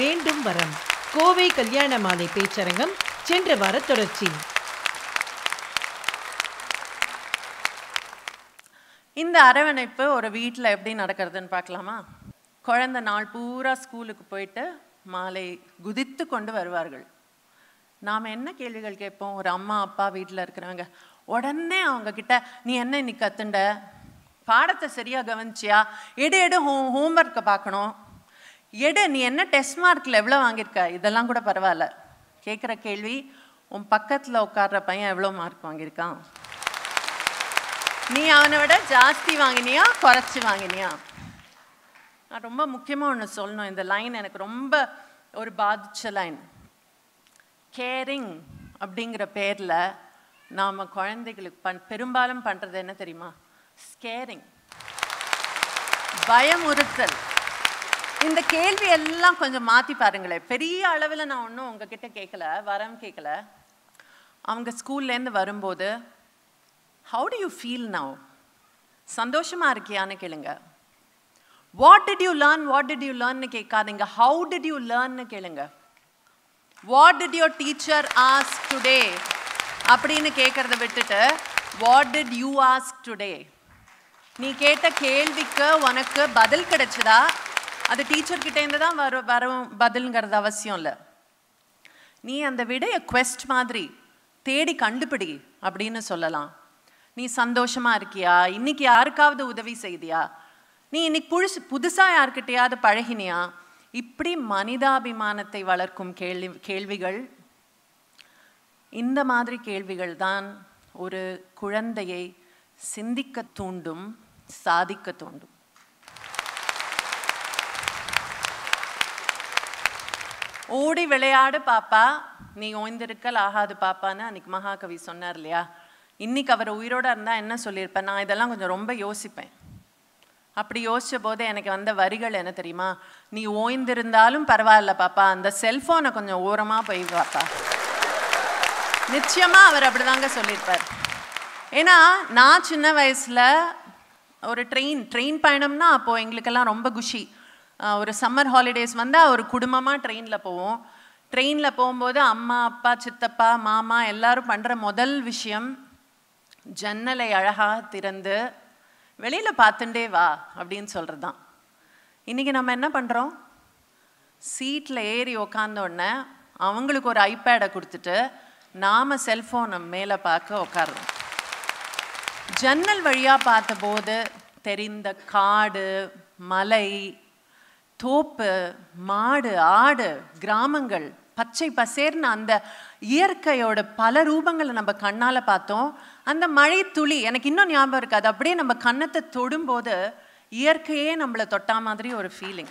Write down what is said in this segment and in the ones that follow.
வேண்டும் வரம் கோவை கல்யாண மாலை பேச்சரங்கம் சென்ற வார தொடர்ச்சி இந்த அரவணைப்பு ஒரு வீட்டில் எப்படி நடக்கிறதுன்னு பார்க்கலாமா குழந்தை நாள் பூரா ஸ்கூலுக்கு போயிட்டு மாலை குதித்து கொண்டு வருவார்கள் நாம் என்ன கேள்விகள் கேட்போம் ஒரு அம்மா அப்பா வீட்டில் இருக்கிறவங்க உடனே அவங்க கிட்ட நீ என்ன இன்னைக்கு கத்துண்ட பாடத்தை சரியாக கவனிச்சியா எடு எடு ஹோ ஹோம்ஒர்க்கை பார்க்கணும் எடு நீ என்ன டெஸ்ட் மார்க்கில் எவ்வளோ வாங்கியிருக்க இதெல்லாம் கூட பரவாயில்ல கேட்குற கேள்வி உன் பக்கத்தில் உட்கார்ற பையன் எவ்வளோ மார்க் வாங்கியிருக்கான் நீ அவனை விட ஜாஸ்தி வாங்கினியா குறைச்சி வாங்கினியா நான் ரொம்ப முக்கியமாக ஒன்று சொல்லணும் இந்த லைன் எனக்கு ரொம்ப ஒரு பாதிச்ச லைன் கேரிங் அப்படிங்கிற பேரில் நாம் குழந்தைகளுக்கு பண் பெரும்பாலும் பண்ணுறது என்ன தெரியுமா ஸ்கேரிங் பயமுறுத்தல் இந்த கேள்வி எல்லாம் கொஞ்சம் மாற்றி பாருங்களேன் பெரிய அளவில் நான் ஒன்றும் உங்ககிட்ட கேட்கல வரம் கேட்கல அவங்க ஸ்கூல்லேருந்து வரும்போது how do you feel now சந்தோஷமா இருக்கியான்னு கேளுங்க what did you learn what did you லேர்ன்னு கேட்காதீங்க ஹவு டிட் யூ லேர்ன்னு கேளுங்க what did your teacher ask today அப்படின்னு கேட்கறத விட்டுட்டு what did you ask today நீ கேட்ட கேள்விக்கு உனக்கு பதில் கிடைச்சதா அது டீச்சர் கிட்ட இருந்து தான் வரும் வரும் பதில்ங்கிறது அவசியம் இல்லை நீ அந்த விடைய quest மாதிரி தேடி கண்டுபிடி அப்படின்னு சொல்லலாம் நீ சந்தோஷமா இருக்கியா இன்னைக்கு யாருக்காவது உதவி செய்தியா நீ இன்னைக்கு புதுசு புதுசா யார்கிட்டயாவது பழகினியா இப்படி மனிதாபிமானத்தை வளர்க்கும் கேள்வி கேள்விகள் இந்த மாதிரி கேள்விகள் தான் ஒரு குழந்தையை சிந்திக்க தூண்டும் சாதிக்க தூண்டும் ஓடி விளையாடு பாப்பா நீ ஓய்ந்திருக்கல் ஆகாது பாப்பான்னு அன்னைக்கு மகாகவி சொன்னார் இல்லையா இன்னைக்கு அவர் உயிரோட இருந்தால் என்ன சொல்லியிருப்பேன் நான் இதெல்லாம் கொஞ்சம் ரொம்ப யோசிப்பேன் அப்படி யோசிச்ச போது எனக்கு வந்த வரிகள் என்ன தெரியுமா நீ ஓய்ந்திருந்தாலும் பரவாயில்ல பாப்பா அந்த செல்ஃபோனை கொஞ்சம் ஓரமாக போய் பாப்பா நிச்சயமா அவர் அப்படிதாங்க சொல்லியிருப்பார் ஏன்னா நான் சின்ன வயசுல ஒரு ட்ரெயின் ட்ரெயின் பயணம்னா அப்போ எங்களுக்கெல்லாம் ரொம்ப குஷி அஹ் ஒரு சம்மர் ஹாலிடேஸ் வந்தால் ஒரு குடும்பமாக ட்ரெயினில் போவோம் ட்ரெயினில் போகும்போது அம்மா அப்பா சித்தப்பா மாமா எல்லாரும் பண்ணுற முதல் விஷயம் ஜன்னலை அழகாக திறந்து வெளியில் பார்த்துட்டே வா அப்படின்னு சொல்கிறது தான் இன்றைக்கி நம்ம என்ன பண்ணுறோம் சீட்டில் ஏறி உக்காந்த உடனே அவங்களுக்கு ஒரு ஐபேடை கொடுத்துட்டு நாம் செல்ஃபோனை மேலே பார்க்க உட்காருறோம் ஜன்னல் வழியாக பார்த்தபோது தெரிந்த காடு மலை தோப்பு மாடு ஆடு கிராமங்கள் பச்சை பசேர்னு அந்த இயற்கையோட பல ரூபங்களை நம்ம கண்ணால பார்த்தோம் அந்த மழை துளி எனக்கு இன்னும் ஞாபகம் இருக்கு அது அப்படியே நம்ம கன்னத்தை தொடும்போது இயற்கையே நம்மளை தொட்டா மாதிரி ஒரு ஃபீலிங்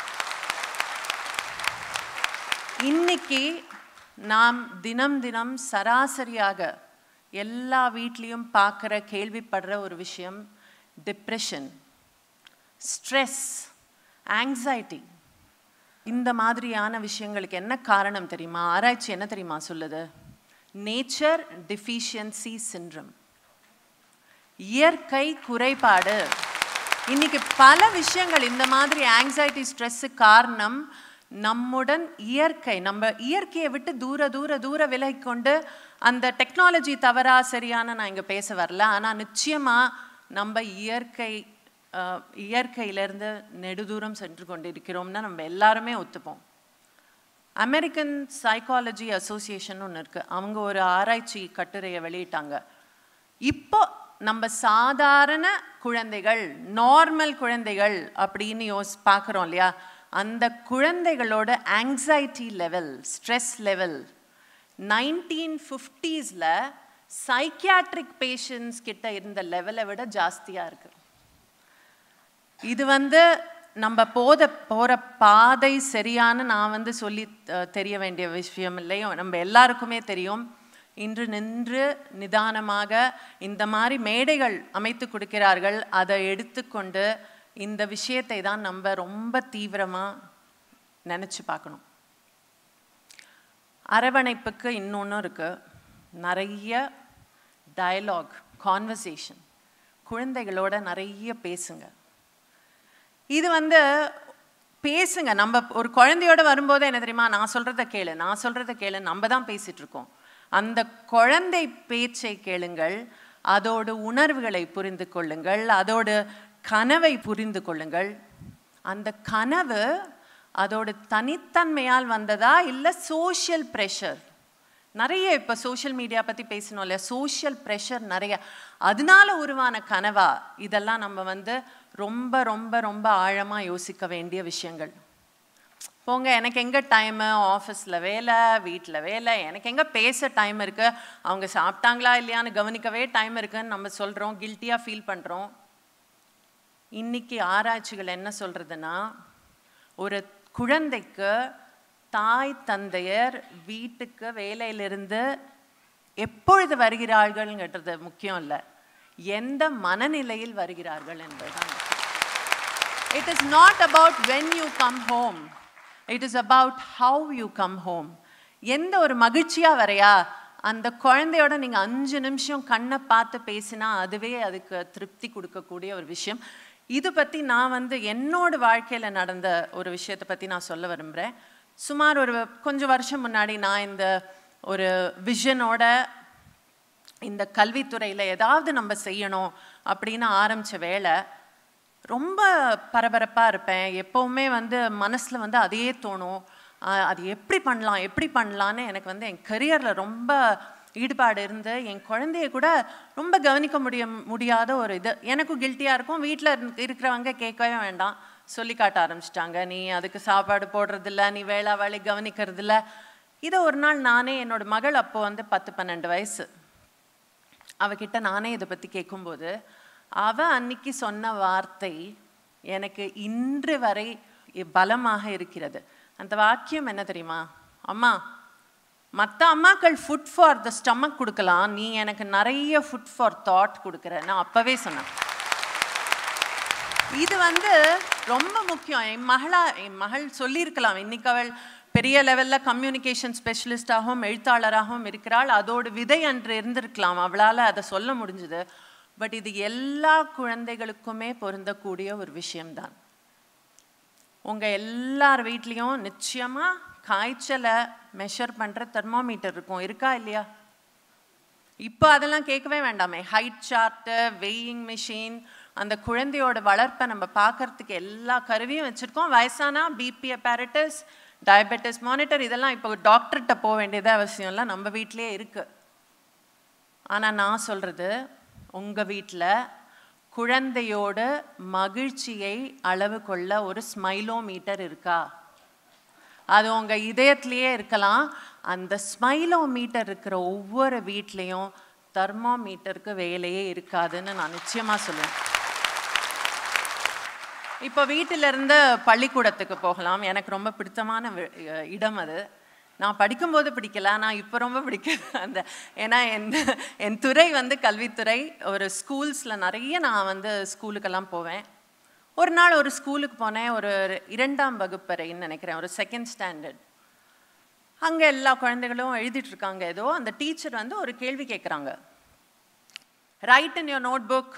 இன்னைக்கு நாம் தினம் தினம் சராசரியாக எல்லா வீட்லேயும் பார்க்குற கேள்விப்படுற ஒரு விஷயம் டிப்ரெஷன் ஸ்ட்ரெஸ் ஆங்ஸைட்டி இந்த மாதிரியான விஷயங்களுக்கு என்ன காரணம் தெரியுமா ஆராய்ச்சி என்ன தெரியுமா சொல்லுது நேச்சர் டிஃபிஷியன்சி சின்ரம் இயற்கை குறைபாடு இன்னைக்கு பல விஷயங்கள் இந்த மாதிரி ஆங்ஸைட்டி ஸ்ட்ரெஸ்ஸு காரணம் நம்முடன் இயற்கை நம்ம இயற்கையை விட்டு தூர தூர தூர விலகி கொண்டு அந்த டெக்னாலஜி தவறா சரியான நான் இங்கே பேச வரல ஆனால் நிச்சயமாக நம்ம இயற்கை அஹ், இயற்கையிலேருந்து நெடுதூரம் சென்று கொண்டிருக்கிறோம்னா நம்ம எல்லாருமே ஒத்துப்போம் அமெரிக்கன் சைக்காலஜி அசோசியேஷன் ஒன்று இருக்குது அவங்க ஒரு ஆராய்ச்சி கட்டுரையை வெளியிட்டாங்க இப்போ நம்ம சாதாரண குழந்தைகள் நார்மல் குழந்தைகள் அப்படின்னு யோஸ் பார்க்குறோம் இல்லையா அந்த குழந்தைகளோட anxiety level stress level nineteen ஃபிஃப்டீஸில் சைக்கியாட்ரிக் பேஷண்ட்ஸ் கிட்ட இருந்த லெவலை விட ஜாஸ்தியாக இருக்குது இது வந்து நம்ம போத போகிற பாதை சரியான நான் வந்து சொல்லி அஹ், தெரிய வேண்டிய விஷயம் இல்லையோ நம்ம எல்லாருக்குமே தெரியும் இன்று நின்று நிதானமாக இந்த மாதிரி மேடைகள் அமைத்து கொடுக்கிறார்கள் அதை எடுத்துக்கொண்டு இந்த விஷயத்தை தான் நம்ம ரொம்ப தீவிரமாக நினச்சி பார்க்கணும் அரவணைப்புக்கு இன்னொன்று இருக்குது நிறைய டயலாக் கான்வர்சேஷன் குழந்தைகளோட நிறைய பேசுங்க இது வந்து பேசுங்க நம்ம ஒரு குழந்தையோட வரும்போது என்ன தெரியுமா நான் சொல்றத கேளு நான் சொல்றத கேளு நம்ம தான் பேசிட்டு இருக்கோம் அந்த குழந்தை பேச்சை கேளுங்கள் அதோடு உணர்வுகளை புரிந்து கொள்ளுங்கள் அதோடு கனவை புரிந்து கொள்ளுங்கள் அந்த கனவு அதோட தனித்தன்மையால் வந்ததா இல்லை சோஷியல் ப்ரெஷர் நிறைய இப்போ சோஷியல் மீடியா பற்றி பேசணும் இல்லையா சோஷியல் ப்ரெஷர் நிறைய அதனால உருவான கனவா இதெல்லாம் நம்ம வந்து ரொம்ப ரொம்ப ரொம்ப ஆழமாக யோசிக்க வேண்டிய விஷயங்கள் போங்க எனக்கு எங்கே டைமு ஆஃபீஸில் வேலை வீட்டில் வேலை எனக்கு எங்கே பேச டைம் இருக்குது அவங்க சாப்பிட்டாங்களா இல்லையான்னு கவனிக்கவே டைம் இருக்குன்னு நம்ம சொல்கிறோம் கில்ட்டியாக ஃபீல் பண்ணுறோம் இன்னைக்கு ஆராய்ச்சிகள் என்ன சொல்கிறதுனா ஒரு குழந்தைக்கு தாய் தந்தையர் வீட்டுக்கு வேலையிலிருந்து எப்பொழுது வருகிறார்கள்ங்கிறது முக்கியம் இல்லை எந்த மனநிலையில் வருகிறார்கள் என்பதுதான் it is not about when you come home it is about how you come home எந்த ஒரு மகிழ்ச்சியாக வரையா அந்த குழந்தையோட நீங்கள் அஞ்சு நிமிஷம் கண்ணை பார்த்து பேசினா அதுவே அதுக்கு திருப்தி கொடுக்கக்கூடிய ஒரு விஷயம் இது பற்றி நான் வந்து என்னோட வாழ்க்கையில் நடந்த ஒரு விஷயத்தை பற்றி நான் சொல்ல விரும்புகிறேன் சுமார் ஒரு கொஞ்சம் வருஷம் முன்னாடி நான் இந்த ஒரு விஷனோட இந்த கல்வித்துறையில் ஏதாவது நம்ம செய்யணும் அப்படின்னு ஆரம்பித்த வேலை ரொம்ப பரபரப்பாக இருப்பேன் எப்போவுமே வந்து மனசில் வந்து அதே தோணும் ஆஹ் அது எப்படி பண்ணலாம் எப்படி பண்ணலான்னு எனக்கு வந்து என் கரியரில் ரொம்ப ஈடுபாடு இருந்து என் குழந்தைய கூட ரொம்ப கவனிக்க முடிய முடியாத ஒரு இது எனக்கும் கில்ட்டியாக இருக்கும் வீட்டில் இருக்கிறவங்க கேட்கவே வேண்டாம் சொல்லி காட்ட ஆரம்பிச்சிட்டாங்க நீ அதுக்கு சாப்பாடு போடுறதில்ல நீ வேளா வேலை கவனிக்கிறதில்ல இதை ஒரு நாள் நானே என்னோட மகள் அப்போ வந்து பத்து பன்னெண்டு வயசு அவகிட்ட நானே இதை பற்றி கேட்கும்போது அவ அன்னைக்கு சொன்ன வார்த்தை எனக்கு இன்று வரை பலமாக இருக்கிறது அந்த வாக்கியம் என்ன தெரியுமா அம்மா மற்ற அம்மாக்கள் ஃபுட் ஃபார் த ஸ்டமக் கொடுக்கலாம் நீ எனக்கு நிறைய ஃபுட் ஃபார் தாட் கொடுக்குற நான் அப்போவே சொன்னேன் இது வந்து ரொம்ப முக்கியம் என் மகளா என் மகள் சொல்லியிருக்கலாம் இன்னைக்கு அவள் பெரிய லெவலில் கம்யூனிகேஷன் ஸ்பெஷலிஸ்டாகவும் எழுத்தாளராகவும் இருக்கிறாள் அதோடு விதை அன்று இருந்திருக்கலாம் அவளால் அதை சொல்ல முடிஞ்சுது பட் இது எல்லா குழந்தைகளுக்குமே பொருந்தக்கூடிய ஒரு விஷயம்தான் உங்கள் எல்லார் வீட்லேயும் நிச்சயமாக காய்ச்சலை மெஷர் பண்ணுற தெர்மோமீட்டர் இருக்கும் இருக்கா இல்லையா இப்போ அதெல்லாம் கேட்கவே வேண்டாமே ஹைட் சார்ட்டு வெயிங் மிஷின் அந்த குழந்தையோட வளர்ப்பை நம்ம பார்க்கறதுக்கு எல்லா கருவியும் வச்சுருக்கோம் வயசானா பிபி apparatus டயபெட்டிஸ் மானிட்டர் இதெல்லாம் இப்போ டாக்டர்கிட்ட போக வேண்டியது அவசியம் இல்லை நம்ம வீட்டிலே இருக்குது ஆனால் நான் சொல்கிறது உங்கள் வீட்டில் குழந்தையோட மகிழ்ச்சியை அளவு கொள்ள ஒரு ஸ்மைலோமீட்டர் இருக்கா அது உங்கள் இதயத்திலேயே இருக்கலாம் அந்த ஸ்மைலோமீட்டர் இருக்கிற ஒவ்வொரு வீட்லேயும் தெர்மோமீட்டருக்கு வேலையே இருக்காதுன்னு நான் நிச்சயமாக சொல்லுவேன் இப்போ வீட்டிலிருந்து பள்ளிக்கூடத்துக்கு போகலாம் எனக்கு ரொம்ப பிடித்தமான வி- அஹ் இடம் அது நான் படிக்கும்போது பிடிக்கல நான் இப்போ ரொம்ப பிடிக்குது அந்த ஏன்னா என் என் துறை வந்து கல்வித்துறை ஒரு ஸ்கூல்ஸில் நிறைய நான் வந்து ஸ்கூலுக்கெல்லாம் போவேன் ஒரு நாள் ஒரு ஸ்கூலுக்கு போனேன் ஒரு இரண்டாம் வகுப்பறைன்னு நினைக்கிறேன் ஒரு செகண்ட் ஸ்டாண்டர்ட் அங்கே எல்லா குழந்தைகளும் எழுதிட்டு இருக்காங்க ஏதோ அந்த டீச்சர் வந்து ஒரு கேள்வி கேட்குறாங்க right in your notebook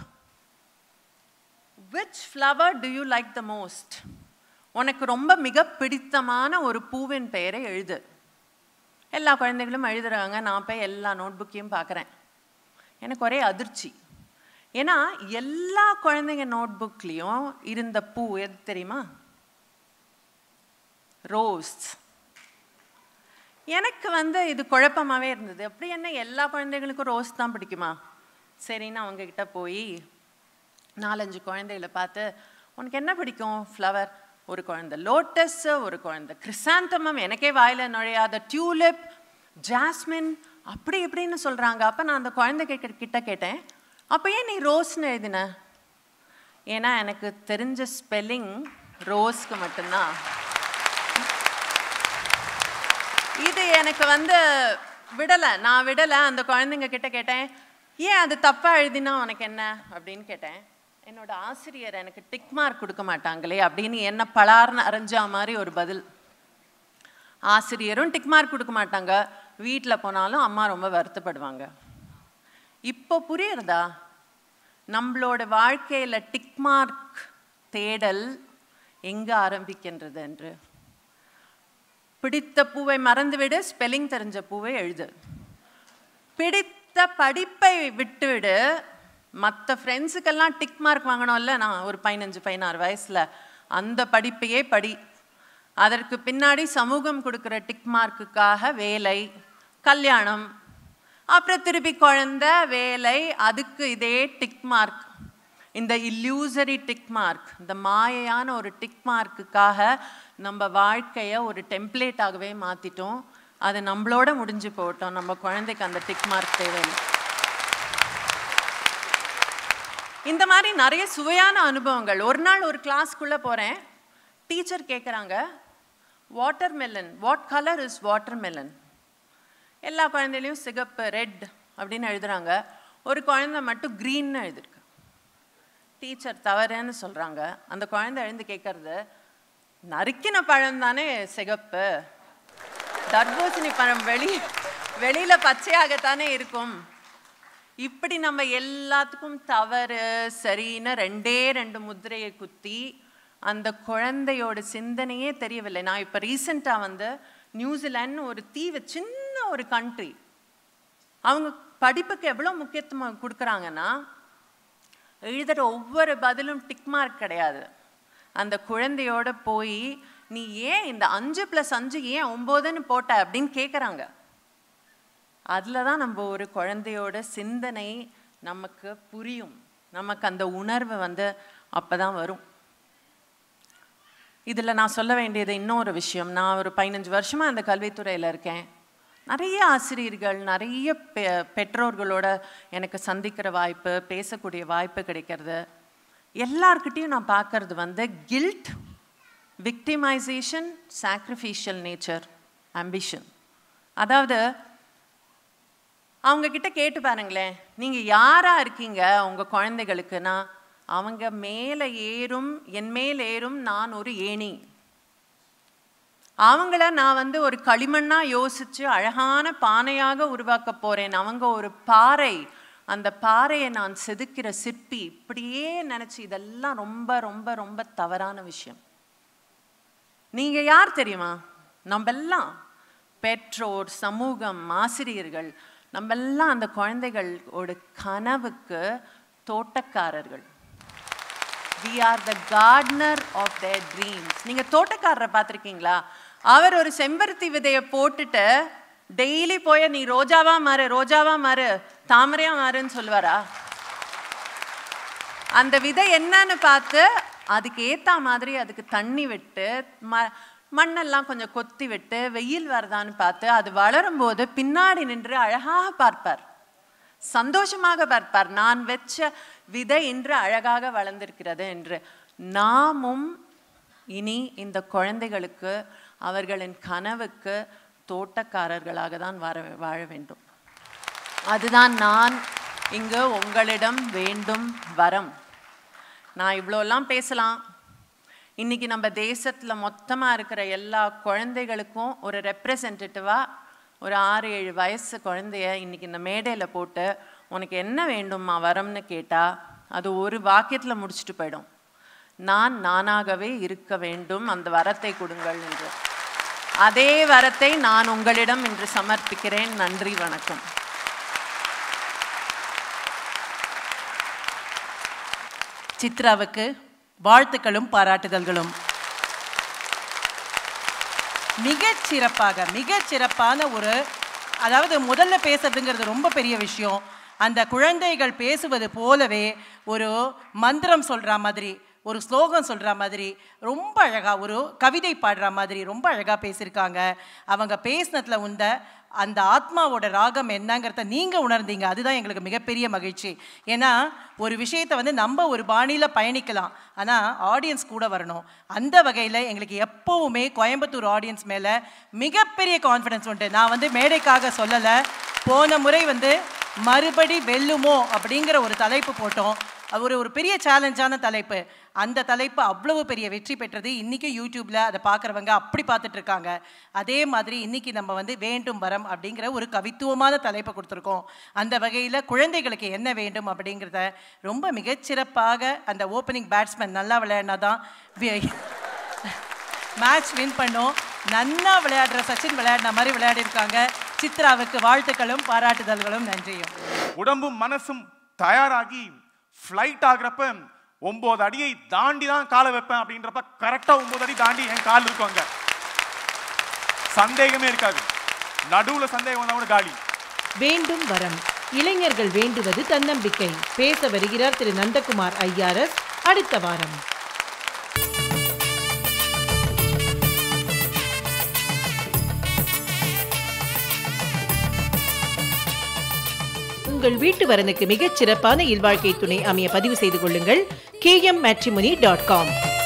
which flower do you like the most உனக்கு ரொம்ப மிக பிடித்தமான ஒரு பூவின் பெயரை எழுது எல்லா குழந்தைகளும் எழுதுறாங்க நான் போய் எல்லா நோட்புக்கையும் பார்க்குறேன் எனக்கு ஒரே அதிர்ச்சி ஏன்னா எல்லா குழந்தைங்க நோட்புக்லேயும் இருந்த பூ எது தெரியுமா ரோஸ் எனக்கு வந்து இது குழப்பமாவே இருந்தது அப்படி என்ன எல்லா குழந்தைகளுக்கும் ரோஸ் தான் பிடிக்குமா சரின்னு அவங்க கிட்ட போய் நாலஞ்சு குழந்தைகளை பார்த்து உனக்கு என்ன பிடிக்கும் ஃப்ளவர் ஒரு குழந்தை லோட்டஸ் ஒரு குழந்தை கிறிசாந்தமம் எனக்கே வாயில நுழையாத டியூலிப் ஜாஸ்மின் அப்படி இப்படின்னு சொல்றாங்க அப்ப நான் அந்த குழந்தை கேட்க கிட்ட கேட்டேன் அப்ப ஏன் நீ ரோஸ்னு எழுதின ஏன்னா எனக்கு தெரிஞ்ச ஸ்பெல்லிங் ரோஸ்க்கு மட்டும்தான் இது எனக்கு வந்து விடலை நான் விடலை அந்த குழந்தைங்க கிட்ட கேட்டேன் ஏன் அது தப்பாக எழுதினா உனக்கு என்ன அப்படின்னு கேட்டேன் என்னோட ஆசிரியர் எனக்கு டிக் மார்க் கொடுக்க மாட்டாங்களே அப்படின்னு என்ன பலார்னு அரைஞ்சா மாதிரி ஒரு பதில் ஆசிரியரும் டிக் மார்க் கொடுக்க மாட்டாங்க வீட்டில் போனாலும் அம்மா ரொம்ப வருத்தப்படுவாங்க இப்போ புரியுறதா நம்மளோட வாழ்க்கையில் டிக் மார்க் தேடல் எங்க ஆரம்பிக்கின்றது என்று பிடித்த பூவை மறந்துவிடு ஸ்பெல்லிங் தெரிஞ்ச பூவை எழுது பிடித்த படிப்பை விட்டுவிடு மற்ற ஃப்ரெண்ட்ஸுக்கெல்லாம் டிக் மார்க் வாங்கணும்ல நான் ஒரு பதினஞ்சு பதினாறு வயசில் அந்த படிப்பையே படி அதற்கு பின்னாடி சமூகம் கொடுக்குற டிக் மார்க்குக்காக வேலை கல்யாணம் அப்புறம் திருப்பி குழந்தை வேலை அதுக்கு இதே டிக் மார்க் இந்த இல்லூசரி டிக் மார்க் இந்த மாயையான ஒரு டிக் மார்க்குக்காக நம்ம வாழ்க்கையை ஒரு டெம்ப்ளேட்டாகவே மாற்றிட்டோம் அது நம்மளோட முடிஞ்சு போட்டோம் நம்ம குழந்தைக்கு அந்த டிக் மார்க் தேவையில்லை இந்த மாதிரி நிறைய சுவையான அனுபவங்கள் ஒரு நாள் ஒரு கிளாஸ்க்குள்ளே போகிறேன் டீச்சர் கேட்குறாங்க watermelon what colour is watermelon எல்லா குழந்தையிலையும் சிகப்பு ரெட் அப்படின்னு எழுதுறாங்க ஒரு குழந்தை மட்டும் க்ரீன்னு எழுதிருக்கு டீச்சர் தவறுன்னு சொல்கிறாங்க அந்த குழந்தை எழுந்து கேட்கறது நறுக்கின பழம் தானே சிகப்பு தர்பூசணி பழம் வெளி வெளியில் பச்சையாகத்தானே இருக்கும் இப்படி நம்ம எல்லாத்துக்கும் தவறு சரின்னு ரெண்டே ரெண்டு முத்திரையை குத்தி அந்த குழந்தையோட சிந்தனையே தெரியவில்லை நான் இப்போ ரீசெண்டாக வந்து நியூசிலாந்து ஒரு தீவு சின்ன ஒரு கண்ட்ரி அவங்க படிப்புக்கு எவ்வளோ முக்கியத்துவம் கொடுக்குறாங்கன்னா எழுதுகிற ஒவ்வொரு பதிலும் டிக் மார்க் கிடையாது அந்த குழந்தையோட போய் நீ ஏன் இந்த அஞ்சு ப்ளஸ் அஞ்சு ஏன் ஒம்போதுன்னு போட்ட அப்படின்னு கேட்குறாங்க அதில் தான் நம்ம ஒரு குழந்தையோட சிந்தனை நமக்கு புரியும் நமக்கு அந்த உணர்வு வந்து அப்போ தான் வரும் இதில் நான் சொல்ல வேண்டியது இன்னொரு விஷயம் நான் ஒரு பதினஞ்சு வருஷமாக அந்த கல்வித்துறையில் இருக்கேன் நிறைய ஆசிரியர்கள் நிறைய பெ பெற்றோர்களோட எனக்கு சந்திக்கிற வாய்ப்பு பேசக்கூடிய வாய்ப்பு கிடைக்கிறது எல்லார்கிட்டையும் நான் பார்க்கறது வந்து guilt victimisation sacrificial nature ambition அதாவது அவங்க கிட்ட கேட்டு பாருங்களேன் நீங்க யாரா இருக்கீங்க உங்க குழந்தைகளுக்குன்னா அவங்க மேல ஏறும் என் மேல் ஏறும் நான் ஒரு ஏணி அவங்கள நான் வந்து ஒரு களிமண்ணா யோசிச்சு அழகான பானையாக உருவாக்க போறேன் அவங்க ஒரு பாறை அந்த பாறையை நான் செதுக்கிற சிற்பி இப்படியே நினைச்சு இதெல்லாம் ரொம்ப ரொம்ப ரொம்ப தவறான விஷயம் நீங்க யார் தெரியுமா நம்ம எல்லாம் பெற்றோர் சமூகம் ஆசிரியர்கள் நம்ம எல்லாம் அந்த குழந்தைகளோட கனவுக்கு தோட்டக்காரர்கள் we are the gardener of their dreams நீங்க தோட்டக்காரரை பார்த்துருக்கீங்களா அவர் ஒரு செம்பருத்தி விதையை போட்டுட்டு டெய்லி போய் நீ ரோஜாவா மாறு ரோஜாவா மாறு தாமரையா மாறுன்னு சொல்லுவாரா அந்த விதை என்னன்னு பார்த்து அதுக்கு ஏத்த மாதிரி அதுக்கு தண்ணி விட்டு ம மண்ணெல்லாம் கொஞ்சம் கொத்தி விட்டு வெயில் வருதான்னு பார்த்து அது வளரும் போது பின்னாடி நின்று அழகாக பார்ப்பார் சந்தோஷமாக பார்ப்பார் நான் வச்ச விதை இன்று அழகாக வளர்ந்திருக்கிறது என்று நாமும் இனி இந்த குழந்தைகளுக்கு அவர்களின் கனவுக்கு தோட்டக்காரர்களாக தான் வர வாழ வேண்டும் அதுதான் நான் இங்கு உங்களிடம் வேண்டும் வரம் நான் இவ்வளோலாம் பேசலாம் இன்னைக்கு நம்ம தேசத்தில் மொத்தமாக இருக்கிற எல்லா குழந்தைகளுக்கும் ஒரு ரெப்ரசன்டேட்டிவாக ஒரு ஆறு ஏழு வயசு குழந்தைய இன்னைக்கு இந்த மேடையில் போட்டு உனக்கு என்ன வேண்டும்மா வரம்னு கேட்டால் அது ஒரு வாக்கியத்தில் முடிச்சுட்டு போயிடும் நான் நானாகவே இருக்க வேண்டும் அந்த வரத்தை கொடுங்கள் என்று அதே வரத்தை நான் உங்களிடம் இன்று சமர்ப்பிக்கிறேன் நன்றி வணக்கம் சித்ராவுக்கு வாழ்த்துக்களும் பாராட்டுதல்களும் மிகச் சிறப்பாக மிகச் சிறப்பான ஒரு அதாவது முதல்ல பேசுறதுங்கிறது ரொம்ப பெரிய விஷயம் அந்த குழந்தைகள் பேசுவது போலவே ஒரு மந்திரம் சொல்ற மாதிரி ஒரு ஸ்லோகம் சொல்ற மாதிரி ரொம்ப அழகா ஒரு கவிதை பாடுற மாதிரி ரொம்ப அழகா பேசியிருக்காங்க அவங்க பேசினதுல உந்த அந்த ஆத்மாவோட ராகம் என்னங்கிறத நீங்க உணர்ந்தீங்க அதுதான் எங்களுக்கு மிகப்பெரிய மகிழ்ச்சி ஏன்னா ஒரு விஷயத்தை வந்து நம்ம ஒரு பாணியில பயணிக்கலாம் ஆனா ஆடியன்ஸ் கூட வரணும் அந்த வகையில எங்களுக்கு எப்பவுமே கோயம்புத்தூர் ஆடியன்ஸ் மேல மிகப்பெரிய கான்ஃபிடன்ஸ் உண்டு நான் வந்து மேடைக்காக சொல்லலை போன முறை வந்து மறுபடி வெல்லுமோ அப்படிங்கிற ஒரு தலைப்பு போட்டோம் அது ஒரு ஒரு பெரிய சேலஞ்சான தலைப்பு அந்த தலைப்பு அவ்வளவு பெரிய வெற்றி பெற்றது இன்னைக்கு யூடியூப்ல அதை பார்க்குறவங்க அப்படி பார்த்துட்டு இருக்காங்க அதே மாதிரி இன்னைக்கு நம்ம வந்து வேண்டும் வரம் அப்படிங்கிற ஒரு கவித்துவமான தலைப்பை கொடுத்துருக்கோம் அந்த வகையில் குழந்தைகளுக்கு என்ன வேண்டும் அப்படிங்கிறத ரொம்ப மிகச்சிறப்பாக அந்த ஓப்பனிங் பேட்ஸ்மேன் நல்லா விளையாடினா தான் மேட்ச் வின் பண்ணோம் நன்னா விளையாடுற சச்சின் விளையாடின மாதிரி விளையாடிருக்காங்க சித்ராவுக்கு வாழ்த்துக்களும் பாராட்டுதல்களும் நன்றியும் உடம்பும் மனசும் தயாராகி ஃப்ளைட் ஆகுறப்ப ஒன்பது அடியை தாண்டி தான் காலை வைப்பேன் அப்படின்றப்ப கரெக்டா ஒன்பது அடி தாண்டி என் கால் இருக்கும் அங்க சந்தேகமே இருக்காது நடுவுல சந்தேகம் வந்தா கூட காலி வேண்டும் வரம் இளைஞர்கள் வேண்டுவது தன்னம்பிக்கை பேச வருகிறார் திரு நந்தகுமார் ஐஆர்எஸ் அடுத்த வாரம் உங்கள் வீட்டு வரனுக்கு மிகச் சிறப்பான இல்வாழ்க்கை துணை அமைய பதிவு செய்து கொள்ளுங்கள் கேஎம் மேட்ரிமோனி டாட் காம்